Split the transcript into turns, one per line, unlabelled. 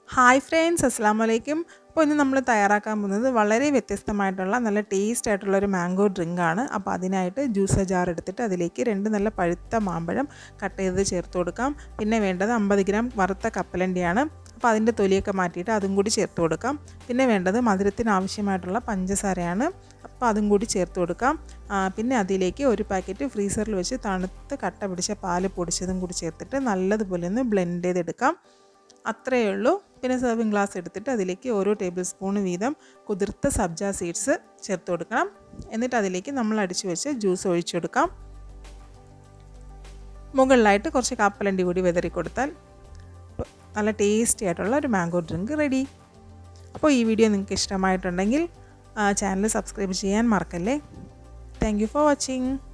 hi friends അസ്സാം വലൈക്കും അപ്പോൾ ഇന്ന് നമ്മൾ തയ്യാറാക്കാൻ പോകുന്നത് വളരെ വ്യത്യസ്തമായിട്ടുള്ള നല്ല ടേസ്റ്റ് ആയിട്ടുള്ള ഒരു മാംഗോ ഡ്രിങ്ക് ആണ് അപ്പോൾ അതിനായിട്ട് ജ്യൂസ് ജാർ എടുത്തിട്ട് അതിലേക്ക് രണ്ട് നല്ല പഴുത്ത മാമ്പഴം കട്ട് ചെയ്ത് ചേർത്ത് കൊടുക്കാം പിന്നെ വേണ്ടത് അമ്പത് ഗ്രാം വറുത്ത കപ്പലണ്ടിയാണ് അപ്പോൾ അതിൻ്റെ തൊലിയൊക്കെ മാറ്റിയിട്ട് അതും കൂടി ചേർത്ത് കൊടുക്കാം പിന്നെ വേണ്ടത് മധുരത്തിന് ആവശ്യമായിട്ടുള്ള പഞ്ചസാരയാണ് അപ്പോൾ അതും കൂടി ചേർത്ത് കൊടുക്കാം പിന്നെ അതിലേക്ക് ഒരു പാക്കറ്റ് ഫ്രീസറിൽ വെച്ച് തണുത്ത് കട്ട പിടിച്ച പാല് പൊടിച്ചതും കൂടി ചേർത്തിട്ട് നല്ലതുപോലെ ഒന്ന് ബ്ലെൻഡ് ചെയ്തെടുക്കാം അത്രയേ ഉള്ളൂ പിന്നെ സെർവിങ് ഗ്ലാസ് എടുത്തിട്ട് അതിലേക്ക് ഓരോ ടേബിൾ സ്പൂൺ വീതം കുതിർത്ത സബ്ജ സീഡ്സ് ചേർത്ത് കൊടുക്കണം എന്നിട്ട് അതിലേക്ക് നമ്മൾ അടിച്ചു വെച്ച് ജ്യൂസ് ഒഴിച്ചു കൊടുക്കാം മുകളിലായിട്ട് കുറച്ച് കപ്പലണ്ടി കൂടി വിതറി കൊടുത്താൽ നല്ല ടേസ്റ്റി ആയിട്ടുള്ള ഒരു മാംഗോ ഡ്രിങ്ക് റെഡി അപ്പോൾ ഈ വീഡിയോ നിങ്ങൾക്ക് ഇഷ്ടമായിട്ടുണ്ടെങ്കിൽ ചാനൽ സബ്സ്ക്രൈബ് ചെയ്യാൻ മറക്കല്ലേ താങ്ക് യു ഫോർ വാച്ചിങ്